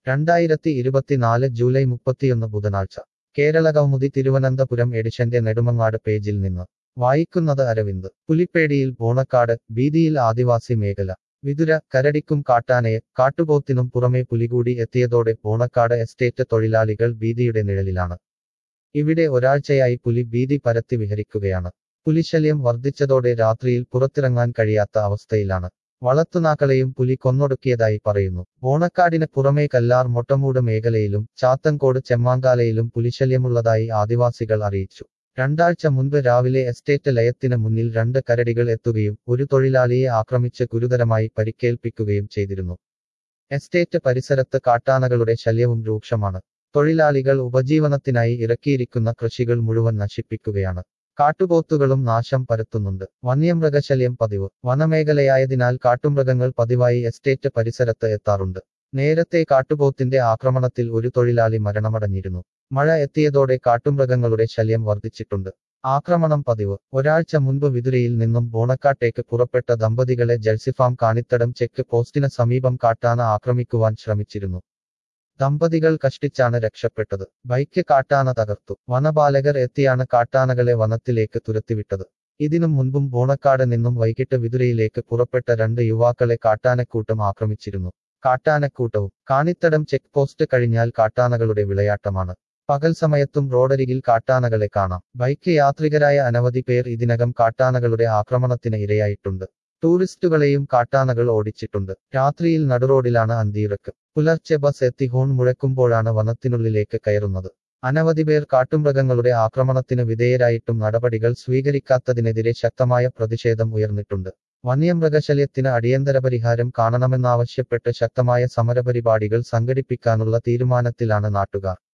രണ്ടായിരത്തി ഇരുപത്തിനാല് ജൂലൈ മുപ്പത്തിയൊന്ന് ബുധനാഴ്ച കേരള കൗമുദി തിരുവനന്തപുരം എഡിഷന്റെ നെടുമങ്ങാട് പേജിൽ നിന്ന് വായിക്കുന്നത് അരവിന്ദ് പുലിപ്പേടിയിൽ ബോണക്കാട് ഭീതിയിൽ ആദിവാസി മേഖല വിതുര കരടിക്കും കാട്ടാനയെ കാട്ടുപോത്തിനും പുറമെ പുലികൂടി എത്തിയതോടെ ബോണക്കാട് എസ്റ്റേറ്റ് തൊഴിലാളികൾ ഭീതിയുടെ നിഴലിലാണ് ഇവിടെ ഒരാഴ്ചയായി പുലി ഭീതി പരത്തി വിഹരിക്കുകയാണ് പുലിശല്യം വർദ്ധിച്ചതോടെ രാത്രിയിൽ പുറത്തിറങ്ങാൻ കഴിയാത്ത അവസ്ഥയിലാണ് വളർത്തുനാക്കളെയും പുലി കൊന്നൊടുക്കിയതായി പറയുന്നു ബോണക്കാടിന് പുറമേ കല്ലാർ മൊട്ടമൂട് മേഖലയിലും ചാത്തൻകോട് ചെമ്മാങ്കാലയിലും പുലിശല്യമുള്ളതായി ആദിവാസികൾ അറിയിച്ചു രണ്ടാഴ്ച മുൻപ് രാവിലെ എസ്റ്റേറ്റ് ലയത്തിന് മുന്നിൽ രണ്ട് കരടികൾ എത്തുകയും ഒരു തൊഴിലാളിയെ ആക്രമിച്ച് ഗുരുതരമായി പരിക്കേൽപ്പിക്കുകയും ചെയ്തിരുന്നു എസ്റ്റേറ്റ് പരിസരത്ത് കാട്ടാനകളുടെ ശല്യവും രൂക്ഷമാണ് തൊഴിലാളികൾ ഉപജീവനത്തിനായി ഇറക്കിയിരിക്കുന്ന കൃഷികൾ മുഴുവൻ നശിപ്പിക്കുകയാണ് കാട്ടുപോത്തുകളും നാശം പരത്തുന്നുണ്ട് വന്യമൃഗശല്യം പതിവ് വനമേഖലയായതിനാൽ കാട്ടുമൃഗങ്ങൾ പതിവായി എസ്റ്റേറ്റ് പരിസരത്ത് എത്താറുണ്ട് നേരത്തെ കാട്ടുപോത്തിന്റെ ആക്രമണത്തിൽ ഒരു തൊഴിലാളി മരണമടഞ്ഞിരുന്നു മഴ എത്തിയതോടെ കാട്ടുമൃഗങ്ങളുടെ ശല്യം വർദ്ധിച്ചിട്ടുണ്ട് ആക്രമണം പതിവ് ഒരാഴ്ച മുൻപ് വിതുരയിൽ നിന്നും ബോണക്കാട്ടേക്ക് പുറപ്പെട്ട ദമ്പതികളെ ജൽസിഫാം കാണിത്തടം ചെക്ക് പോസ്റ്റിന് സമീപം കാട്ടാന ആക്രമിക്കുവാൻ ശ്രമിച്ചിരുന്നു ദമ്പതികൾ കഷ്ടിച്ചാണ് രക്ഷപ്പെട്ടത് ബൈക്ക് കാട്ടാന തകർത്തു വനപാലകർ എത്തിയാണ് കാട്ടാനകളെ വനത്തിലേക്ക് തുരത്തിവിട്ടത് ഇതിനു മുൻപും ബോണക്കാട് നിന്നും വൈകിട്ട് വിതുരയിലേക്ക് പുറപ്പെട്ട രണ്ട് യുവാക്കളെ കാട്ടാനക്കൂട്ടം ആക്രമിച്ചിരുന്നു കാട്ടാനക്കൂട്ടവും കാണിത്തടം ചെക്ക് പോസ്റ്റ് കഴിഞ്ഞാൽ കാട്ടാനകളുടെ വിളയാട്ടമാണ് പകൽ സമയത്തും റോഡരികിൽ കാട്ടാനകളെ കാണാം ബൈക്ക് യാത്രികരായ അനവധി പേർ ഇതിനകം കാട്ടാനകളുടെ ആക്രമണത്തിന് ഇരയായിട്ടുണ്ട് ടൂറിസ്റ്റുകളെയും കാട്ടാനകൾ ഓടിച്ചിട്ടുണ്ട് രാത്രിയിൽ നടുറോഡിലാണ് അന്തിയിറക്ക് പുലർച്ചെ ബസ് എത്തി ഹോൺ മുഴക്കുമ്പോഴാണ് വനത്തിനുള്ളിലേക്ക് കയറുന്നത് അനവധി പേർ കാട്ടുമൃഗങ്ങളുടെ ആക്രമണത്തിന് വിധേയരായിട്ടും നടപടികൾ സ്വീകരിക്കാത്തതിനെതിരെ ശക്തമായ പ്രതിഷേധം ഉയർന്നിട്ടുണ്ട് വന്യമൃഗശല്യത്തിന് അടിയന്തര പരിഹാരം കാണണമെന്നാവശ്യപ്പെട്ട് ശക്തമായ സമരപരിപാടികൾ സംഘടിപ്പിക്കാനുള്ള തീരുമാനത്തിലാണ് നാട്ടുകാർ